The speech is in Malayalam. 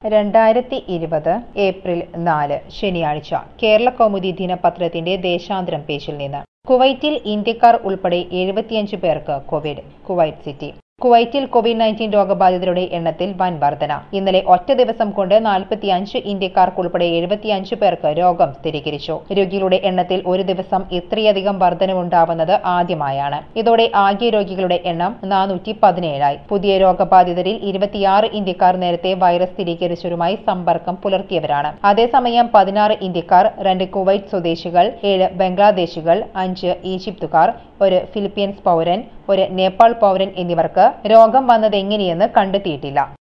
രണ്ടായിരത്തി ഇരുപത് ഏപ്രിൽ നാല് ശനിയാഴ്ച കേരള കൗമുദി ദിനപത്രത്തിന്റെ ദേശാന്തരം പേജിൽ നിന്ന് കുവൈറ്റിൽ ഇന്ത്യക്കാർ ഉൾപ്പെടെ എഴുപത്തിയഞ്ച് പേർക്ക് കോവിഡ് കുവൈറ്റ് സിറ്റി കുവൈറ്റിൽ കോവിഡ് നയൻറ്റീൻ രോഗബാധിതരുടെ എണ്ണത്തിൽ വൻ വർധന ഇന്നലെ ഒറ്റ ദിവസം കൊണ്ട് നാൽപ്പത്തിയഞ്ച് ഇന്ത്യക്കാർക്കുൾപ്പെടെ എഴുപത്തിയഞ്ച് പേർക്ക് രോഗം സ്ഥിരീകരിച്ചു രോഗികളുടെ എണ്ണത്തിൽ ഒരു ദിവസം ഇത്രയധികം വർധനവുണ്ടാവുന്നത് ആദ്യമായാണ് ഇതോടെ ആകെ രോഗികളുടെ എണ്ണം നാനൂറ്റി പതിനേഴായി പുതിയ രോഗബാധിതരിൽ ഇരുപത്തിയാറ് ഇന്ത്യക്കാർ നേരത്തെ വൈറസ് സ്ഥിരീകരിച്ചവരുമായി സമ്പർക്കം പുലർത്തിയവരാണ് അതേസമയം പതിനാറ് ഇന്ത്യക്കാർ രണ്ട് കുവൈറ്റ് സ്വദേശികൾ ഏഴ് ബംഗ്ലാദേശികൾ അഞ്ച് ഈജിപ്തുകാർ ഒരു ഫിലിപ്പീൻസ് പൗരൻ ഒരു നേപ്പാൾ പൗരൻ എന്നിവർക്ക് രോഗം വന്നതെങ്ങനെയെന്ന് കണ്ടെത്തിയിട്ടില്ല